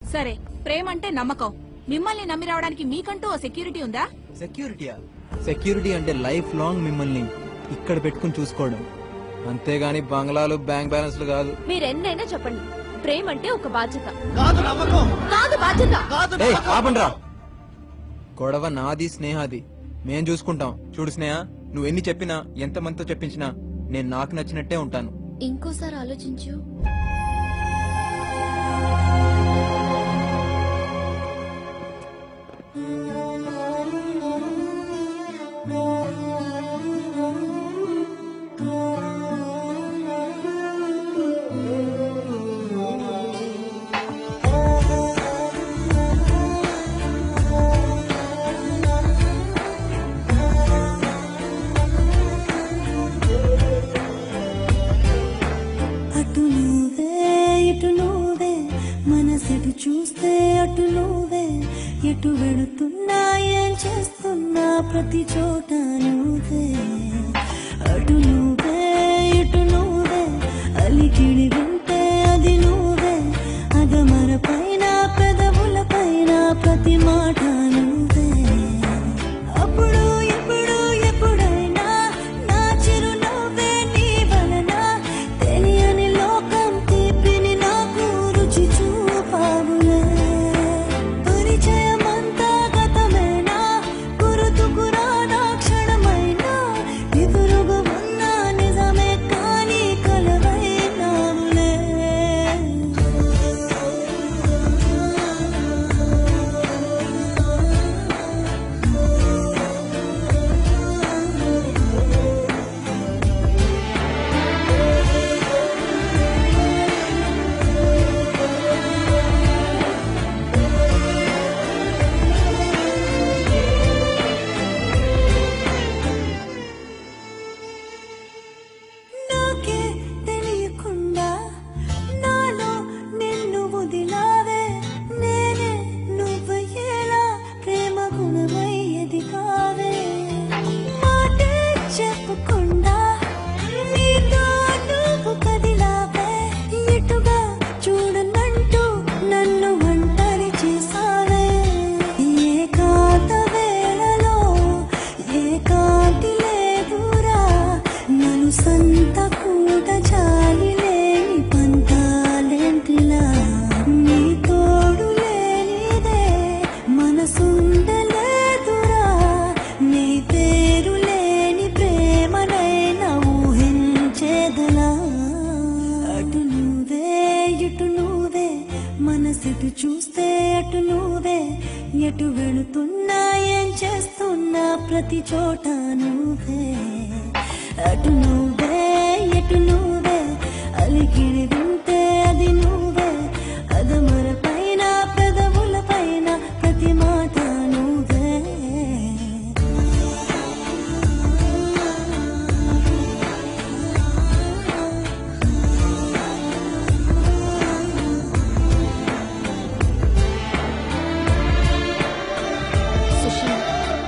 సరే ప్రేమ అంటే నమ్మకం మిమ్మల్ని నమ్మి రావడానికి మీకంటూ ఓ సెక్యూరిటీ ఉందా సెక్యూరిటీయా సెక్యూరిటీ అంటే లైఫ్ లాంగ్ మిమ్మల్ని ఇక్కడ పెట్టుకుని చూసుకోవడం అంతేగాని బంగ్లాలు బ్యాంక్ బ్యాలెన్స్లు కాదు మీరెన్నైనా చెప్పండి ప్రేమ అంటే ఒక బాధ్యత కాదు నమ్మకం కాదు బాధ్యత కాదు ఏయ్ ఆపండ్రా గొడవ నాది స్నేహాది మేం చూసుకుంటాం చూడు స్నేహ నువ్వు ఎన్ని చెప్పినా ఎంతమందితో చెప్పించినా నేను నాకు నచ్చినట్టే ఉంటాను ఇంకోసారి ఆలోచించు అటు నువ్వే ఇటు నువ్వే మనసెటు చూస్తే అటు నువ్వే ఎటు వెళుతున్నా ఏం చేస్తున్నా ప్రతి చోట నువ్వే అటు నువ్వే ఇటు నువ్వే అలికిడి వింటే అది నువ్వే అగమర పైన పెదవుల పైన ప్రతి మాట నువ్వే అప్పుడు ఎప్పుడు ఎప్పుడైనా నా చిరునవ్వే నీ వలన తెలియని లోకం తీపిని నాకు రుచి చూపావులే పరిచయమంతా గతమేనా గుర్తుకు రానా క్షణమైనా ఎదురుగా ఉన్న నిజమే కానీ కలవైనావులే నాకే తెలియకుండా నాలో నిన్ను వదిలావే నేనే నువ్వయ్యేలా ప్రేమ గుణమయ్యేది కావే మాటే చెప్పకుండా నీతో నువ్వు కదిలావే ఇటుగా చూడనంటూ నన్ను ఒంటరి చేసావే ఏకాంత వేళలో ఏకాంతి లేదురా నన్ను సంత కూట చాలి లేని పంతాలేంటిలా నీ తోడు లేనిదే మనసుండలేదురా నీ పేరు లేని ప్రేమనైనా ఊహించేదలా అటు నువ్వే ఇటు నువ్వే మనసిటు చూస్తే అటు నువ్వే ఎటు వెళుతున్నా ఏం చేస్తున్నా ప్రతి చోట నువ్వే అటు నువ్వే ఎటు నువ్వే అలికిడి వింటే అది నువ్వే అదమర పైన పెదవుల పైన ప్రతి మాట నువ్వే సుశీల్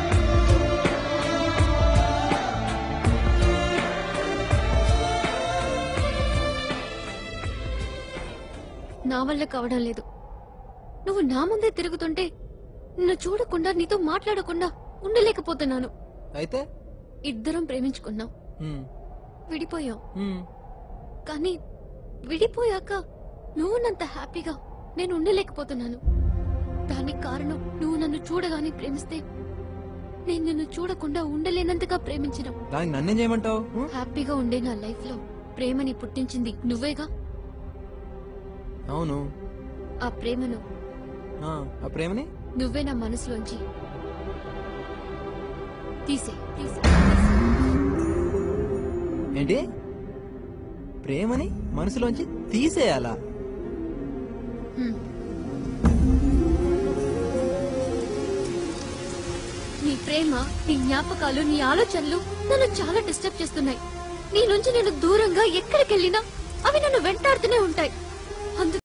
నా వల్ల కావడం లేదు నువ్వు నా ముందే తిరుగుతుంటే నిన్ను చూడకుండా నీతో మాట్లాడకుండా ఉండలేకపోతున్నాను అయితే ఇద్దరం ప్రేమించుకున్నాం హ్మ్, విడిపోయాం హ్మ్. కానీ విడిపోయాక నువ్వు నంత హ్యాపీగా నేను ఉండలేకపోతున్నాను దానికి కారణం నువ్వు నన్ను చూడగానే ప్రేమిస్తే నేను నిన్ను చూడకుండా ఉండలేనంతగా ప్రేమించడం దానికి నన్నేం చేయమంటావు హ్మ్? హ్యాపీగా ఉండే నా లైఫ్ లో ప్రేమని పుట్టించింది నువ్వేగా అవును ఆ ప్రేమను ఆ, ఆ ప్రేమని నువ్వే నా మనసులోంచి తీసే తీసే ఏంటి ప్రేమని మనసులోంచి తీసేయాలా హ్మ్. నీ ప్రేమ నీ జ్ఞాపకాలు నీ ఆలోచనలు నన్ను చాలా డిస్టర్బ్ చేస్తున్నాయి నీ నుంచి నేను దూరంగా ఎక్కడికెళ్ళినా అవి నన్ను వెంటాడుతూనే ఉంటాయి అందుకే